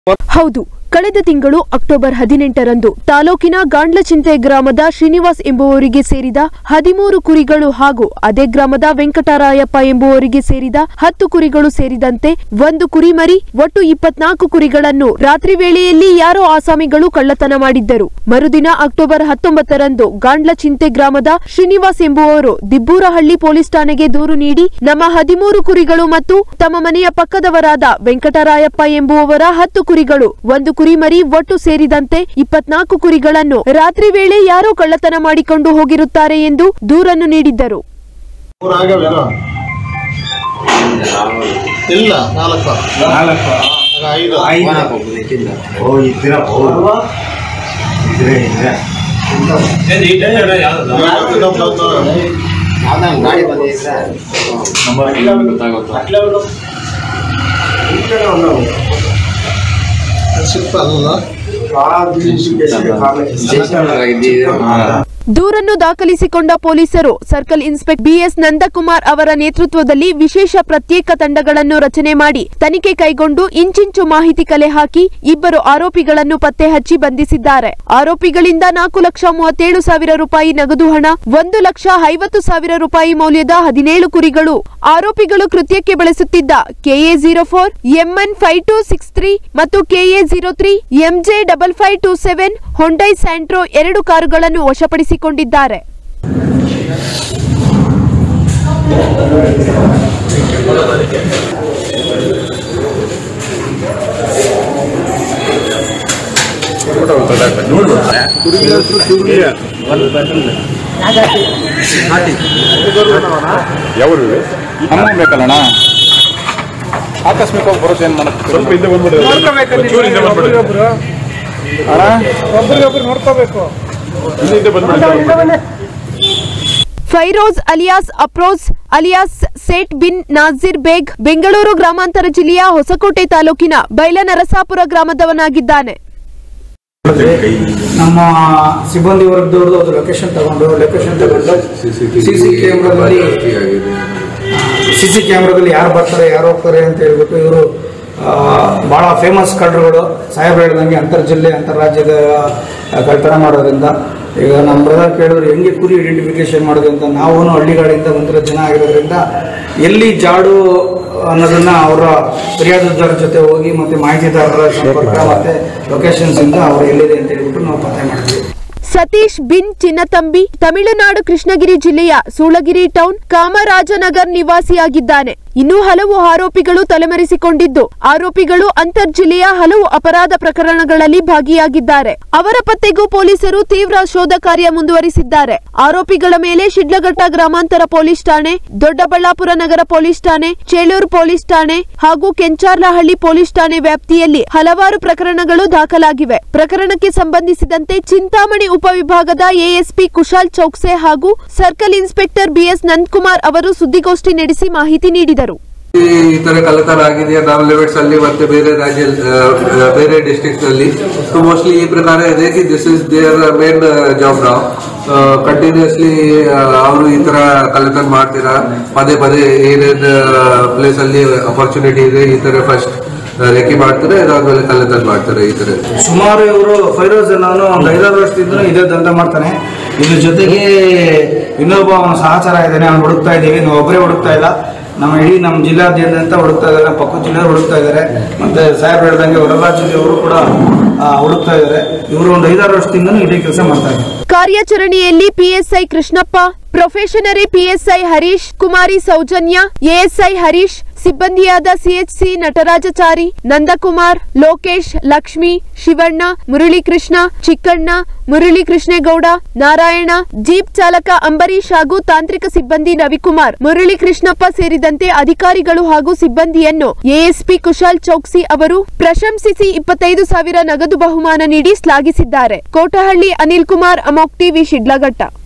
ಹೌದು ಕಳೆದ ತಿಂಗಳು ಅಕ್ಟೋಬರ್ ಹದಿನೆಂಟರಂದು ತಾಲೂಕಿನ ಗಾಂಡ್ಲಚಿಂತೆ ಗ್ರಾಮದ ಶ್ರೀನಿವಾಸ್ ಎಂಬುವರಿಗೆ ಸೇರಿದ ಹದಿಮೂರು ಕುರಿಗಳು ಹಾಗೂ ಅದೇ ಗ್ರಾಮದ ವೆಂಕಟರಾಯಪ್ಪ ಎಂಬುವರಿಗೆ ಸೇರಿದ ಹತ್ತು ಕುರಿಗಳು ಸೇರಿದಂತೆ ಒಂದು ಕುರಿಮರಿ ಒಟ್ಟು ಇಪ್ಪತ್ನಾಲ್ಕು ಕುರಿಗಳನ್ನು ರಾತ್ರಿ ವೇಳೆಯಲ್ಲಿ ಯಾರೋ ಆಸಾಮಿಗಳು ಕಳ್ಳತನ ಮಾಡಿದ್ದರು ಮರುದಿನ ಅಕ್ಟೋಬರ್ ಹತ್ತೊಂಬತ್ತರಂದು ಗಾಂಡ್ಲಚಿಂತೆ ಗ್ರಾಮದ ಶ್ರೀನಿವಾಸ್ ಎಂಬುವವರು ದಿಬ್ಬೂರಹಳ್ಳಿ ಪೊಲೀಸ್ ಠಾಣೆಗೆ ದೂರು ನೀಡಿ ನಮ್ಮ ಹದಿಮೂರು ಕುರಿಗಳು ಮತ್ತು ತಮ್ಮ ಮನೆಯ ಪಕ್ಕದವರಾದ ವೆಂಕಟರಾಯಪ್ಪ ಎಂಬುವವರ ಹತ್ತು ಕುರಿಗಳು ಒಂದು ಕುರಿಮರಿ ಒಟ್ಟು ಸೇರಿದಂತೆ ಇಪ್ಪತ್ನಾಲ್ಕು ಕುರಿಗಳನ್ನು ರಾತ್ರಿ ವೇಳೆ ಯಾರೋ ಕಳ್ಳತನ ಮಾಡಿಕೊಂಡು ಹೋಗಿರುತ್ತಾರೆ ಎಂದು ದೂರನ್ನು ನೀಡಿದ್ದರು ಮೂರು ಆಗ್ಯಾವೇನೋ ಇಲ್ಲ ನಾಲ್ಕು ನಾಲ್ಕು ಆಗ ಐದು ಐದು ಓ ಇದ್ದೀರ ಹೌದು ಇದ್ರೆ ಇದ್ರೆ ಇನ್ನೊಬ್ಬ ಗಾಡಿ ಬಂದಿದ್ರೆ ಸಿಕ್ತ ಅಲ್ಲ ದೂರನ್ನು ದಾಖಲಿಸಿಕೊಂಡ ಪೊಲೀಸರು ಸರ್ಕಲ್ ಇನ್ಸ್ಪೆಕ್ಟರ್ ಬಿಎಸ್ ನಂದಕುಮಾರ್ ಅವರ ನೇತೃತ್ವದಲ್ಲಿ ವಿಶೇಷ ಪ್ರತ್ಯೇಕ ತಂಡಗಳನ್ನು ರಚನೆ ಮಾಡಿ ತನಿಖೆ ಕೈಗೊಂಡು ಇಂಚಿಂಚು ಮಾಹಿತಿ ಕಲೆ ಹಾಕಿ ಇಬ್ಬರು ಆರೋಪಿಗಳನ್ನು ಪತ್ತೆ ಹಚ್ಚಿ ಬಂಧಿಸಿದ್ದಾರೆ ಆರೋಪಿಗಳಿಂದ ನಾಲ್ಕು ಲಕ್ಷ ಮೂವತ್ತೇಳು ಸಾವಿರ ರೂಪಾಯಿ ನಗದು ಹಣ ಒಂದು ಲಕ್ಷ ಐವತ್ತು ಸಾವಿರ ರೂಪಾಯಿ ಮೌಲ್ಯದ ಹದಿನೇಳು ಕುರಿಗಳು ಆರೋಪಿಗಳು ಕೃತ್ಯಕ್ಕೆ ಬಳಸುತ್ತಿದ್ದ KA zero four MN five two six three ಮತ್ತು KA zero three MJ double five two seven Hyundai Santro ಎರಡು ಕಾರುಗಳನ್ನು ವಶಪಡಿಸಿಕೊಂಡಿದ್ದಾರೆ ಯಾವರು ನಮಗೂ ಬೇಕಲ್ಲಣ್ಣ ಆಕಸ್ಮಿಕವಾಗಿ ಬರೋದು ಏನು ಮಾಡಕ್ಕೆ ಸ್ವಲ್ಪ ಹಿಂದೆ ಬಂದ್ಬಿಡಿ ಅಣ್ಣ ಒಬ್ರಿಗೊಬ್ರು ನೋಡ್ಕೋಬೇಕು ಹಿಂದೆ ಬಂದ್ಬಿಡಿ ಫೈರೋಜ್ ಅಲಿಯಾಸ್ ಅಪ್ರೋಜ್ ಅಲಿಯಾಸ್ ಸೇಟ್ ಬಿನ್ ನಾಜೀರ್ ಬೇಗ್ ಬೆಂಗಳೂರು ಗ್ರಾಮಾಂತರ ಜಿಲ್ಲೆಯ ಹೊಸಕೋಟೆ ತಾಲೂಕಿನ ಬೈಲನರಸಾಪುರ ಗ್ರಾಮದವನಾಗಿದ್ದಾನೆ ನಮ್ಮ ಸಿಬ್ಬಂದಿ ವರ್ಗದವ್ರದ್ದು ಅದು ಲೊಕೇಶನ್ ತಗೊಂಡು ಲೊಕೇಶನ್ ತಗೊಂಡು ಸಿ ಸಿ ಕ್ಯಾಮ್ರಾದಲ್ಲಿ ಸಿ ಸಿ ಕ್ಯಾಮ್ರಾದಲ್ಲಿ ಯಾರು ಬರ್ತಾರೆ ಯಾರು ಹೋಗ್ತಾರೆ ಅಂತ ಹೇಳ್ಬಿಟ್ಟು ಇವರು ಭಾಳ ಫೇಮಸ್ ಕಳ್ಳರುಗಳು ಸಾಹೇಬ್ ಹೇಳ್ದಂಗೆ ಅಂತರ್ ಜಿಲ್ಲೆ ಅಂತಾರಾಜ್ಯದ ಕಳ್ತನ ಮಾಡೋದ್ರಿಂದ ಈಗ ನಮ್ಮ ಬ್ರದರ್ ಕೇಳಿದ್ರು ಹೆಂಗೆ ಕುರಿ ಐಡೆಂಟಿಫಿಕೇಶನ್ ಮಾಡೋದು ಅಂತ ನಾವು ಹಳ್ಳಿಗಾಡಿಂದ ಬಂದಿರೋ ಜನ ಆಗಿರೋದ್ರಿಂದ ಎಲ್ಲಿ ಜಾಡು ಅನ್ನೋದನ್ನ ಅವರ ಫಿರ್ಯಾದುದಾರರ ಜೊತೆ ಹೋಗಿ ಮತ್ತೆ ಮಾಹಿತಿದಾರರ ಸಂಪರ್ಕ ಮತ್ತೆ ಲೊಕೇಶನ್ಸ್ ಇಂದ ಅವ್ರು ಎಲ್ಲಿದೆ ಅಂತ ಹೇಳ್ಬಿಟ್ಟು ನಾವು ಪತ್ತೆ ಮಾಡ್ತೀವಿ ಸತೀಶ್ ಬಿನ್ ಚಿನ್ನತಂಬಿ ತಮಿಳುನಾಡು ಕೃಷ್ಣಗಿರಿ ಜಿಲ್ಲೆಯ ಸೂಳಗಿರಿ ಟೌನ್ ಕಾಮರಾಜನಗರ್ ನಿವಾಸಿಯಾಗಿದ್ದಾನೆ ಇನ್ನೂ ಹಲವು ಆರೋಪಿಗಳು ತಲೆಮರೆಸಿಕೊಂಡಿದ್ದು ಆರೋಪಿಗಳು ಅಂತರ್ ಜಿಲ್ಲೆಯ ಹಲವು ಅಪರಾಧ ಪ್ರಕರಣಗಳಲ್ಲಿ ಭಾಗಿಯಾಗಿದ್ದಾರೆ ಅವರ ಪತ್ತೆಗೂ ಪೊಲೀಸರು ತೀವ್ರ ಶೋಧ ಕಾರ್ಯ ಮುಂದುವರಿಸಿದ್ದಾರೆ ಆರೋಪಿಗಳ ಮೇಲೆ ಶಿಡ್ಲಘಟ್ಟ ಗ್ರಾಮಾಂತರ ಪೊಲೀಸ್ ಠಾಣೆ ದೊಡ್ಡಬಳ್ಳಾಪುರ ನಗರ ಪೊಲೀಸ್ ಠಾಣೆ ಚೇಳೂರು ಪೊಲೀಸ್ ಠಾಣೆ ಹಾಗೂ ಕೆಂಚಾರ್ಲಹಳ್ಳಿ ಪೊಲೀಸ್ ಠಾಣೆ ವ್ಯಾಪ್ತಿಯಲ್ಲಿ ಹಲವಾರು ಪ್ರಕರಣಗಳು ದಾಖಲಾಗಿವೆ ಪ್ರಕರಣಕ್ಕೆ ಸಂಬಂಧಿಸಿದಂತೆ ಚಿಂತಾಮಣಿ ಉಪವಿಭಾಗದ ಎಎಸ್ಪಿ ಕುಶಾಲ್ ಚೌಕ್ಸೆ ಹಾಗೂ ಸರ್ಕಲ್ ಇನ್ಸ್ಪೆಕ್ಟರ್ ಬಿಎಸ್ ನಂದಕುಮಾರ್ ಅವರು ಸುದ್ದಿಗೋಷ್ಠಿ ನಡೆಸಿ ಮಾಹಿತಿ ನೀಡಿದರು ಈ ತರ ಕಳ್ಳತನ ಆಗಿದೆ ನಾವು ಲಿಮಿಟ್ಸ್ ಅಲ್ಲಿ ಮತ್ತೆ ಬೇರೆ ರಾಜ್ಯ ಆ, ಬೇರೆ ಡಿಸ್ಟ್ರಿಕ್ಟ್ ನಲ್ಲಿ ಸೊ ಮೋಸ್ಟ್ಲಿ ಈ ಪ್ರಕಾರ ಇದೆ ಕಿ this is their main job ನಾವು ಕಂಟಿನ್ಯೂಸ್ಲಿ ಅವರು ಈ ತರ ಕಳ್ಳತನ ಮಾಡ್ತೀರಾ ಪದೇ ಪದೇ ಏನೇನ್ ಪ್ಲೇಸ್ ಅಲ್ಲಿ ಅಪರ್ಚುನಿಟಿ ಇದೆ ಈ ತರ ಫಸ್ಟ್ ರೇಖೆ ಮಾಡ್ತಾರೆ ಅದಾದ್ಮೇಲೆ ಕಳ್ಳತನ ಮಾಡ್ತಾರೆ ಈ ತರ ಸುಮಾರು ಇವರು ಫೈರೋಜ್ ಅನ್ನೋನು ಒಂದು ಐದಾರು ವರ್ಷದಿಂದ ಇದೇ ದಂಧ ಮಾಡ್ತಾನೆ ಇದ್ರ ಜೊತೆಗೆ ಇನ್ನೊಬ್ಬ ಅವನ ಸಹಚಾರ ಇದ್ದಾನೆ ಅವ್ನು ಹುಡುಕ್ತಾ ಇದ್ದೀವಿ ನಾವು ಒಬ್ಬರೇ ಹುಡುಕ್ತಾ ಇಲ್ಲ ನಮ್ಮ ಇಡೀ ನಮ್ಮ ಜಿಲ್ಲಾದ್ಯಂತ ಹುಡುಕ್ತಾ ಇದ್ದಾರೆ ಪಕ್ಕದ ಜಿಲ್ಲೆಯವರು ಹುಡುಕ್ತಾ ಇದ್ದಾರೆ ಮತ್ತೆ ಸಾಹೇಬ್ ಹೇಳ್ದಂಗೆ ಹೊರಬಾ ಜಿಲ್ಲೆಯವರು ಕೂಡ ಆ, ಹುಡುಕ್ತಾ ಇದ್ದಾರೆ ಇವರು ಒಂದು ಐದಾರು ವರ್ಷದಿಂದನೂ ಇದೇ ಕೆಲಸ ಮಾಡ್ತಾ ಇದ್ದಾರೆ ಕಾರ್ಯಾಚರಣೆಯಲ್ಲಿ PSI Krishnappa probationary PSI Harish Kumari Soujanya ASI Harish ಸಿಬ್ಬಂದಿಯಾದ ಸಿಎಚ್ಸಿ ನಟರಾಜಚಾರಿ ನಂದಕುಮಾರ್ ಲೋಕೇಶ್ ಲಕ್ಷ್ಮಿ ಶಿವಣ್ಣ ಮುರಳೀಕೃಷ್ಣ ಚಿಕ್ಕಣ್ಣ ಮುರಳೀಕೃಷ್ಣೇಗೌಡ ನಾರಾಯಣ ಜೀಪ್ ಚಾಲಕ ಅಂಬರೀಶ್ ಹಾಗೂ ತಾಂತ್ರಿಕ ಸಿಬ್ಬಂದಿ ರವಿಕುಮಾರ್ ಮುರಳೀಕೃಷ್ಣಪ್ಪ ಸೇರಿದಂತೆ ಅಧಿಕಾರಿಗಳು ಹಾಗೂ ಸಿಬ್ಬಂದಿಯನ್ನು ಎಎಸ್ಪಿ ಕುಶಾಲ್ ಚೌಕ್ಸಿ ಅವರು ಪ್ರಶಂಸಿಸಿ ಇಪ್ಪತ್ತೈದು ಸಾವಿರ ನಗದು ಬಹುಮಾನ ನೀಡಿ ಶ್ಲಾಘಿಸಿದ್ದಾರೆ ಕೋಟಹಳ್ಳಿ ಅನಿಲ್ ಕುಮಾರ್ ಅಮೋಕ್ ಟಿವಿ ಶಿಡ್ಲಘಟ್ಟ